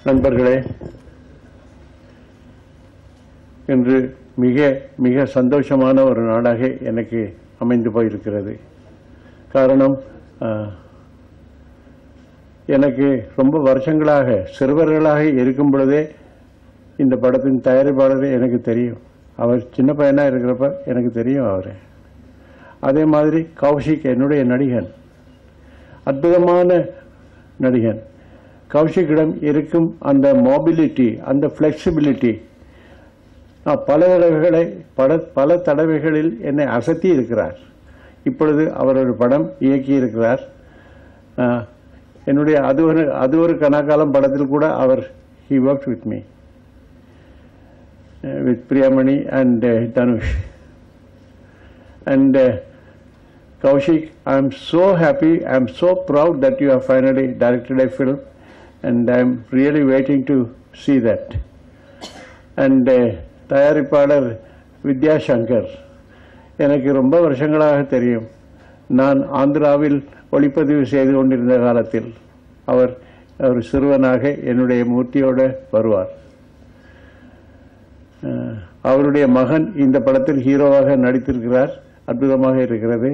நண்பர்களே இன்று மிக மிக சந்தோஷமான ஒரு நாளாக எனக்கு அமைந்து போயிருக்கிறது காரணம் அஹ், எனக்கு ரொம்ப வருஷங்களாக சிறுவர்களாக இருக்கும் பொழுதே இந்த படத்தின் தயாரிப்பாளர் எனக்கு தெரியும் அவர் சின்ன பையனா இருக்கிறப்ப எனக்கு தெரியும் அவரை அதே மாதிரி கௌஷிக் என்னுடைய நடிகன் அற்புதமான நடிகன் கௌஷிக்கிடம் இருக்கும் அந்த மொபிலிட்டி அந்த ஃப்ளெக்சிபிலிட்டி பல தடவைகளை பல பல தடவைகளில் என்னை அசத்தி இருக்கிறார் இப்பொழுது அவர் ஒரு படம் இயக்கி இருக்கிறார் அஹ், என்னுடைய அது ஒரு அது ஒரு கனாக்காலம் படத்தில் கூட அவர் he work with me with Priyamani and Dhanush and Kaushik, I am so happy, I am so proud that you have finally directed a film and I am really waiting to see that. And uh, தயாரிப்பாளர் வித்யா சங்கர் எனக்கு ரொம்ப வருஷங்களாக தெரியும் நான் ஆந்திராவில் ஒளிப்பதிவு செய்து கொண்டிருந்த காலத்தில் அவர் ஒரு சிறுவனாக என்னுடைய மூர்த்தியோடு வருவார் அஹ், அவருடைய மகன் இந்த படத்தில் ஹீரோவாக நடித்திருக்கிறார் அற்புதமாக இருக்கிறது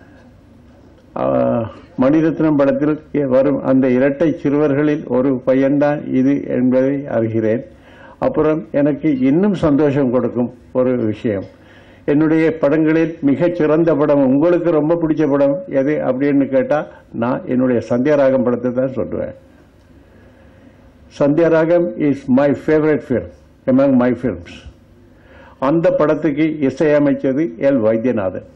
ஆஹ், மணிரத்னம் படத்தில் வரும் அந்த இரட்டை சிறுவர்களில் ஒரு பையன்தான் இது என்பதை அறிகிறேன் அப்புறம் எனக்கு இன்னும் சந்தோஷம் கொடுக்கும் ஒரு விஷயம் என்னுடைய படங்களில் மிகச் சிறந்த படம் உங்களுக்கு ரொம்ப பிடிச்ச படம் எது அப்படின்னு கேட்டா நான் என்னுடைய சந்தியாராகம் படத்தை தான் சொல்லுவேன் Sandhyaraagam is my favourite film among my films அந்த படத்துக்கு இசையமைச்சது எல் வைத்தியநாதன்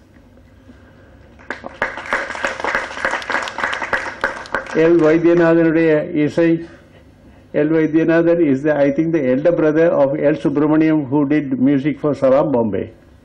எல் வைத்தியநாதனுடைய இசை L Vaidyanathan is the I think the elder brother of L Subramaniam who did music for Salaam Bombay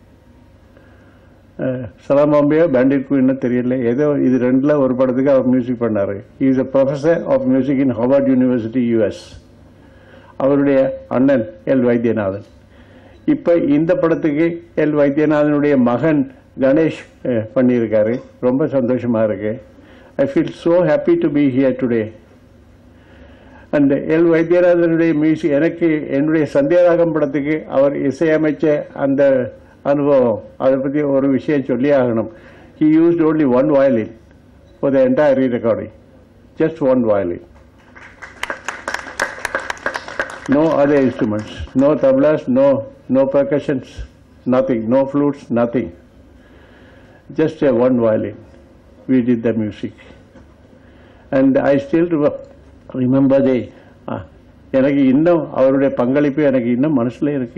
சலாம் பாம்பே பேண்டிட் குயின்னு தெரியல ஏதோ இது ரெண்டுல ஒரு படத்துக்கு அவர் மியூசிக் பண்ணாரு is a professor of music in Harvard University US அவருடைய அண்ணன் எல் வைத்தியநாதன் இப்ப இந்த படத்துக்கு எல் வைத்தியநாதனுடைய மகன் கணேஷ் அஹ், பண்ணியிருக்காரு ரொம்ப சந்தோஷமா இருக்கு I feel so happy to be here today and L வைத்தியநாதனுடைய மியூசிக் எனக்கு என்னுடைய சந்தியாராகம் படத்துக்கு அவர் இசையமைச்ச அந்த அனுபவம் அதை பற்றி ஒரு விஷயம் சொல்லி ஆகணும் he used only one violin for the entire re-recording just one violin no other instruments no tablas no no percussions nothing no flutes nothing just a one violin we did the music and i still re- remember the ah, எனக்கு இன்னும் அவருடைய பங்களிப்பு எனக்கு இன்னும் மனசுல இருக்கு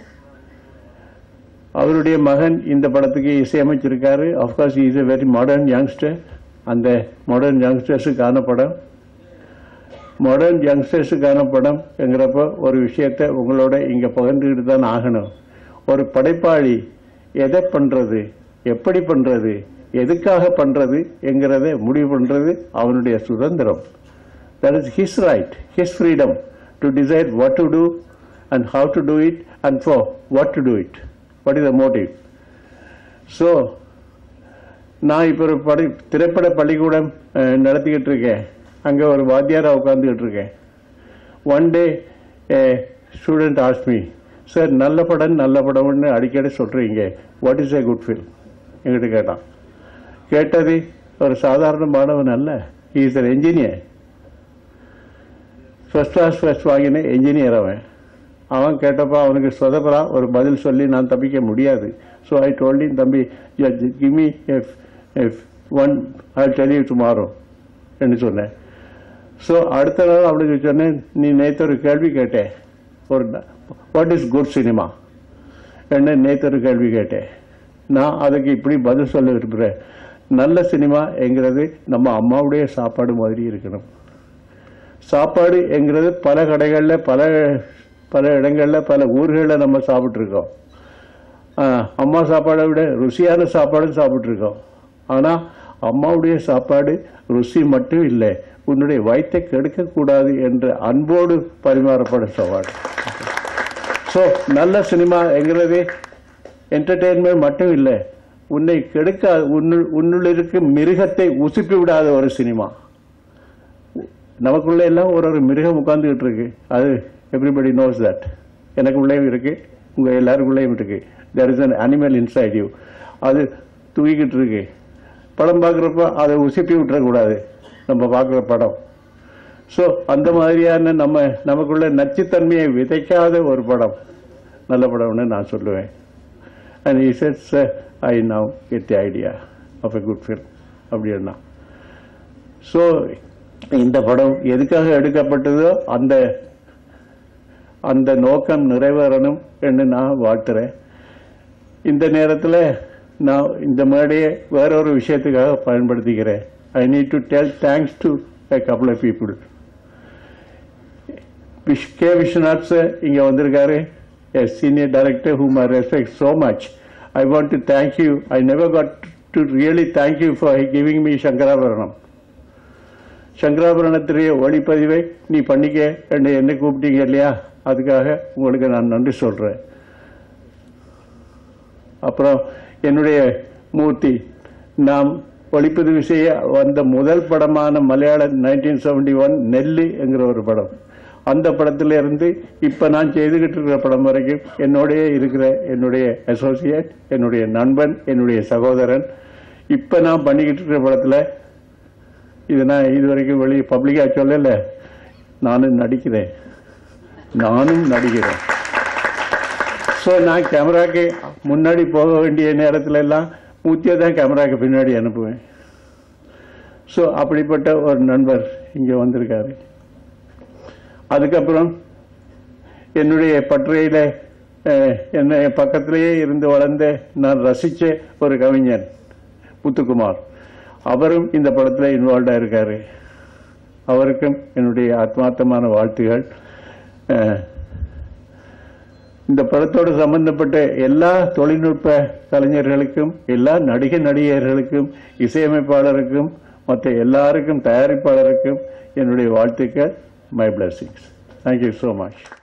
அவருடைய மகன் இந்த படத்துக்கு இசையமைச்சிருக்காரு of course is a very modern youngster அந்த மாடர்ன் யங்ஸ்டர்ஸுக்கான படம் மாடர்ன் யங்ஸ்டர்ஸுக்கான படம் என்கிறப்ப ஒரு விஷயத்தை உங்களோட இங்க பகிர்ந்துக்கிட்டு தான் ஆகணும் ஒரு படைப்பாளி எதை பண்றது எப்படி பண்றது எதுக்காக பண்றது என்கிறத முடிவு பண்றது அவனுடைய சுதந்திரம் that is his right his freedom to decide what to do and how to do it and for what to do it what is the motive so நான் இப்போ ஒரு படை திரைப்பட பள்ளிக்கூடம் அஹ், நடத்திக்கிட்டு இருக்கேன் அங்கே ஒரு வாத்தியாரா உட்காந்துக்கிட்டு இருக்கேன் one day student asked me sir நல்ல படம் நல்ல படம்னு அடிக்கடி சொல்கிறீங்க what is a good film என்கிட்ட கேட்டான் கேட்டது ஒரு சாதாரண மாணவன் அல்ல is an engineer first class first வாங்கின என்ஜினியர் அவன் அவன் கேட்டப்ப அவனுக்கு சொதப்பரா ஒரு பதில் சொல்லி நான் தப்பிக்க முடியாது ஸோ ஐ டோல்டின் தம்பி give me one I tell you tomorrow என்று சொன்னேன் ஸோ அடுத்த நாள் அவனுக்கு சொன்னேன் நீ நேற்று ஒரு கேள்வி கேட்டேன் ஒரு வாட் இஸ் குட் சினிமா என்ன நேற்று ஒரு கேள்வி கேட்டேன் நான் அதுக்கு இப்படி பதில் சொல்ல விரும்புகிறேன் நல்ல சினிமா என்கிறது நம்ம அம்மாவுடைய சாப்பாடு மாதிரி இருக்கணும் சாப்பாடு என்கிறது பல கடைகளில் பல பல இடங்களில் பல ஊர்களில் நம்ம சாப்பிட்ருக்கோம் அம்மா சாப்பாடை விட ருசியான சாப்பாடும் சாப்பிட்ருக்கோம் ஆனால் அம்மாவுடைய சாப்பாடு ருசி மட்டும் இல்லை உன்னுடைய வயிற்றை கெடுக்கக்கூடாது என்ற அன்போடு பரிமாறப்படும் சாப்பாடு ஸோ நல்ல சினிமா என்கிறது என்டர்டெயின்மெண்ட் மட்டும் இல்லை உன்னை கெடுக்க உன்னுள் உன்னுள் இருக்கும் மிருகத்தை உசுப்பி விடாத ஒரு சினிமா நமக்குள்ள எல்லாம் ஒரு ஒரு மிருகம் உட்கார்ந்துகிட்டு இருக்கு அது எவ்ரிபடி நோஸ் தட் எனக்குள்ளேயும் இருக்கு உங்க எல்லாருக்குள்ளேயும் இருக்கு there is an animal inside you அது தூக்கிக்கிட்டு இருக்கு படம் பார்க்குறப்ப அதை உசுப்பி விட்டுறக்கூடாது நம்ம பார்க்குற படம் ஸோ அந்த மாதிரியான நம்ம நமக்குள்ள நச்சுத்தன்மையை விதைக்காத ஒரு படம் நல்ல படம்னு நான் சொல்லுவேன் and he said sir I now get the idea of a good film அப்படின்னா ஸோ இந்த படம் எதுக்காக எடுக்கப்பட்டதோ அந்த அந்த நோக்கம் நிறைவேறணும் என்று நான் வாழ்த்துறேன் இந்த நேரத்தில் நான் இந்த மேடையை வேற ஒரு விஷயத்துக்காக பயன்படுத்திக்கிறேன் I need to tell thanks to a couple of people wish K Viswanath sir இங்கே வந்திருக்காரு a senior director whom I respect so much. I want to thank you. I never got to really thank you for giving me Sankarabharanam சங்கராபரணத்துடைய ஒளிப்பதிவை நீ பண்ணிக்க என்று என்ன கூப்பிட்டீங்க இல்லையா அதுக்காக உங்களுக்கு நான் நன்றி சொல்றேன் அப்புறம் என்னுடைய மூர்த்தி நாம் ஒளிப்பதிவு செய்ய வந்த முதல் படமான மலையாள நைன்டீன் செவன்டி ஒன் நெல்லு என்கிற ஒரு படம் அந்த படத்துல இருந்து இப்ப நான் செய்துகிட்டு இருக்கிற படம் வரைக்கும் என்னோடய இருக்கிற என்னுடைய அசோசியேட் என்னுடைய நண்பன் என்னுடைய சகோதரன் இப்ப நான் பண்ணிக்கிட்டு இருக்கிற படத்துல இது நான் இது வரைக்கும் வெளியே பப்ளிக்கா சொல்லல நானும் நடிக்கிறேன் நானும் நடிக்கிறேன் ஸோ நான் கேமராக்கு முன்னாடி போக வேண்டிய நேரத்துல எல்லாம் மூத்தியை தான் கேமராக்கு பின்னாடி அனுப்புவேன் ஸோ அப்படிப்பட்ட ஒரு நண்பர் இங்கே வந்திருக்காரு அதுக்கப்புறம் என்னுடைய பற்றையில அஹ், என்னை பக்கத்திலேயே இருந்து வளர்ந்த நான் ரசிச்ச ஒரு கவிஞன் முத்துக்குமார் அவரும் இந்த படத்தில் இன்வால்வ்டா இருக்காரு அவருக்கும் என்னுடைய ஆத்மார்த்தமான வாழ்த்துகள் அஹ், இந்த படத்தோடு சம்பந்தப்பட்ட எல்லா தொழில்நுட்ப கலைஞர்களுக்கும் எல்லா நடிகை நடிகர்களுக்கும் இசையமைப்பாளருக்கும் மற்ற எல்லாருக்கும் தயாரிப்பாளருக்கும் என்னுடைய வாழ்த்துக்கள் my blessings. Thank you so much.